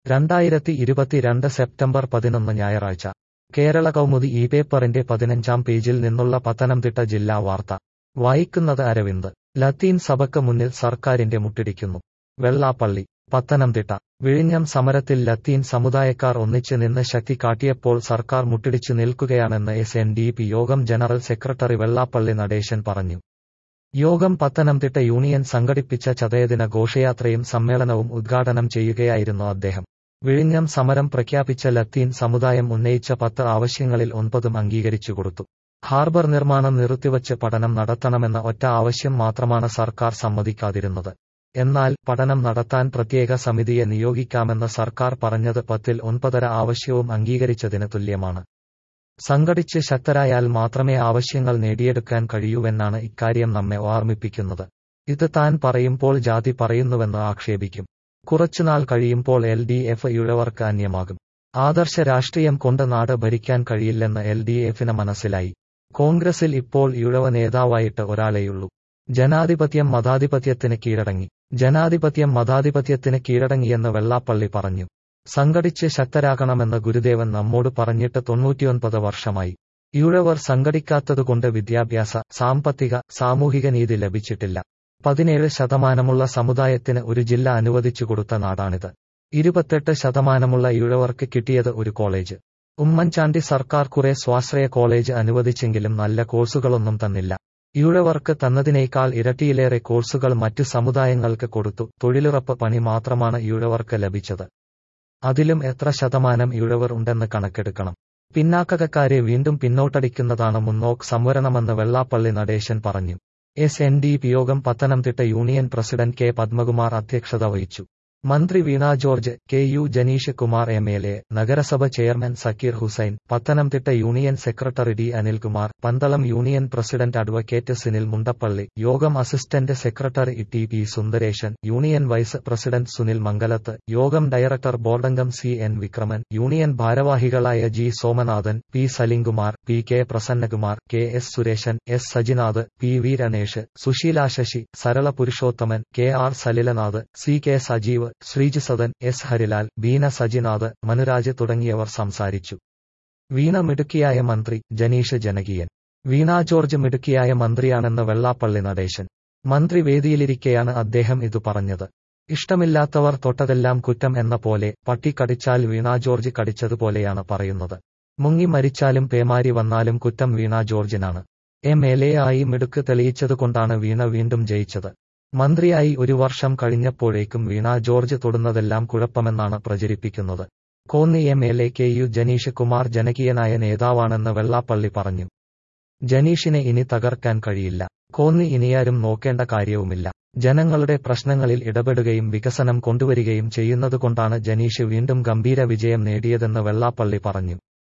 രണ്ടായിരത്തി ഇരുപത്തിരണ്ട് സെപ്റ്റംബർ പതിനൊന്ന് ഞായറാഴ്ച കേരള കൗമുദി ഈ പേപ്പറിന്റെ പതിനഞ്ചാം പേജിൽ നിന്നുള്ള പത്തനംതിട്ട ജില്ലാ വാർത്ത വായിക്കുന്നത് അരവിന്ദ് ലത്തീൻ സഭയ്ക്ക് മുന്നിൽ സർക്കാരിന്റെ മുട്ടിടിക്കുന്നു വെള്ളാപ്പള്ളി പത്തനംതിട്ട വിഴിഞ്ഞം സമരത്തിൽ ലത്തീൻ സമുദായക്കാർ ഒന്നിച്ച് നിന്ന് ശക്തി കാട്ടിയപ്പോൾ സർക്കാർ മുട്ടിടിച്ചു നിൽക്കുകയാണെന്ന് എസ് എൻ ഡി പി യോഗം ജനറൽ സെക്രട്ടറി വെള്ളാപ്പള്ളി നടേശൻ പറഞ്ഞു യോഗം പത്തനംതിട്ട യൂണിയൻ സംഘടിപ്പിച്ച ചതയദിന ഘോഷയാത്രയും സമ്മേളനവും ഉദ്ഘാടനം ചെയ്യുകയായിരുന്നു അദ്ദേഹം വിഴിഞ്ഞം സമരം പ്രഖ്യാപിച്ച ലത്തീൻ സമുദായം ഉന്നയിച്ച പത്ത് ആവശ്യങ്ങളിൽ ഒൻപതും അംഗീകരിച്ചു കൊടുത്തു ഹാർബർ നിർമ്മാണം നിർത്തിവച്ച് പഠനം നടത്തണമെന്ന ഒറ്റ ആവശ്യം മാത്രമാണ് സർക്കാർ സമ്മതിക്കാതിരുന്നത് എന്നാൽ പഠനം നടത്താൻ പ്രത്യേക സമിതിയെ നിയോഗിക്കാമെന്ന് സർക്കാർ പറഞ്ഞത് പത്തിൽ ഒൻപതര ആവശ്യവും അംഗീകരിച്ചതിന് തുല്യമാണ് സംഘടിച്ച് ശക്തരായാൽ മാത്രമേ ആവശ്യങ്ങൾ നേടിയെടുക്കാൻ കഴിയൂവെന്നാണ് ഇക്കാര്യം നമ്മെ ഓർമ്മിപ്പിക്കുന്നത് ഇത് താൻ പറയുമ്പോൾ ജാതി പറയുന്നുവെന്ന് ആക്ഷേപിക്കും കുറച്ചുനാൾ കഴിയുമ്പോൾ എൽ ഡി എഫ് ഇഴവർക്ക് അന്യമാകും ആദർശ രാഷ്ട്രീയം കൊണ്ട് നാട് ഭരിക്കാൻ കഴിയില്ലെന്ന് എൽ ഡി എഫിന് മനസ്സിലായി കോൺഗ്രസിൽ ഇപ്പോൾ ഇഴവ നേതാവായിട്ട് ഒരാളെയുള്ളൂ ജനാധിപത്യം മതാധിപത്യത്തിന് കീഴടങ്ങി ജനാധിപത്യം മതാധിപത്യത്തിന് കീഴടങ്ങിയെന്ന് വെള്ളാപ്പള്ളി പറഞ്ഞു സംഘടിച്ച് ശക്തരാകണമെന്ന് ഗുരുദേവൻ നമ്മോട് പറഞ്ഞിട്ട് തൊണ്ണൂറ്റിയൊൻപത് വർഷമായി ഈഴവർ സംഘടിക്കാത്തതുകൊണ്ട് വിദ്യാഭ്യാസ സാമ്പത്തിക സാമൂഹിക നീതി ലഭിച്ചിട്ടില്ല പതിനേഴ് ശതമാനമുള്ള സമുദായത്തിന് ഒരു ജില്ല അനുവദിച്ചു കൊടുത്ത നാടാണിത് ഇരുപത്തെട്ട് ശതമാനമുള്ള ഈഴവർക്ക് കിട്ടിയത് ഒരു കോളേജ് ഉമ്മൻചാണ്ടി സർക്കാർ കുറെ സ്വാശ്രയ കോളേജ് അനുവദിച്ചെങ്കിലും നല്ല കോഴ്സുകളൊന്നും തന്നില്ല ഈഴവർക്ക് തന്നതിനേക്കാൾ ഇരട്ടിയിലേറെ കോഴ്സുകൾ മറ്റു സമുദായങ്ങൾക്ക് കൊടുത്തു തൊഴിലുറപ്പ് പണി മാത്രമാണ് ഈഴവർക്ക് ലഭിച്ചത് അതിലും എത്ര ശതമാനം ഈഴവർ ഉണ്ടെന്ന് കണക്കെടുക്കണം പിന്നാക്കക്കാരെ വീണ്ടും പിന്നോട്ടടിക്കുന്നതാണ് മുന്നോക്ക് സംവരണമെന്ന് വെള്ളാപ്പള്ളി നടേശൻ പറഞ്ഞു എസ് എൻ ഡി പി യോഗം Pathanamthitta union president K Padmakumar അധ്യക്ഷത വഹിച്ചു മന്ത്രി Veena George K U Janeesh Kumar M L A നഗരസഭ chairman Zakir Hussain Pathanamthitta union secretary D Anilkumar Pandalam union president advocate Sinil Mundappally യോഗം assistant secretary T P Sundaresan union vice president Sunil Mangalath യോഗം ഡയറക്ടർ ബോർഡംഗം സി എൻ വിക്രമൻ യൂണിയൻ ഭാരവാഹികളായ G Somanathan P Salimkumar P K Prasannakumar K S Suresan S Sajinath P V Ranesh Susheela Sasi Sarala Purushothaman K R Salilanath C K Sajeev Sreej Sadan S Harilal Beena Sajinath Manuraj തുടങ്ങിയവർ സംസാരിച്ചു വീണ മിടുക്കിയായ മന്ത്രി ജനീഷ് ജനകീയൻ Veena George മിടുക്കിയായ മന്ത്രിയാണെന്ന് വെള്ളാപ്പള്ളി നടേശൻ മന്ത്രി വേദിയിലിരിക്കെയാണ് അദ്ദേഹം ഇതു പറഞ്ഞത് ഇഷ്ടമില്ലാത്തവർ തൊട്ടതെല്ലാം കുറ്റം എന്ന പോലെ പട്ടി കടിച്ചാൽ വീണ ജോർജ് കടിച്ചതുപോലെയാണ് പറയുന്നത് മുങ്ങി മരിച്ചാലും പേമാരി വന്നാലും കുറ്റം വീണ ജോർജിനാണ് എം എൽ എ ആയി മിടുക്ക് തെളിയിച്ചതുകൊണ്ടാണ് വീണ വീണ്ടും ജയിച്ചത് മന്ത്രിയായി ഒരു വർഷം കഴിഞ്ഞപ്പോഴേക്കും വീണ ജോർജ് തൊടുന്നതെല്ലാം കുഴപ്പമെന്നാണ് പ്രചരിപ്പിക്കുന്നത് Konni M L A K U Janeesh Kumar ജനകീയനായ നേതാവാണെന്ന് വെള്ളാപ്പള്ളി പറഞ്ഞു ജനീഷിനെ ഇനി തകർക്കാൻ കഴിയില്ല കോന്നി ഇനിയാരും നോക്കേണ്ട കാര്യവുമില്ല ജനങ്ങളുടെ പ്രശ്നങ്ങളിൽ ഇടപെടുകയും വികസനം കൊണ്ടുവരികയും ചെയ്യുന്നതുകൊണ്ടാണ് ജനീഷ് വീണ്ടും ഗംഭീര വിജയം നേടിയതെന്ന് വെള്ളാപ്പള്ളി പറഞ്ഞു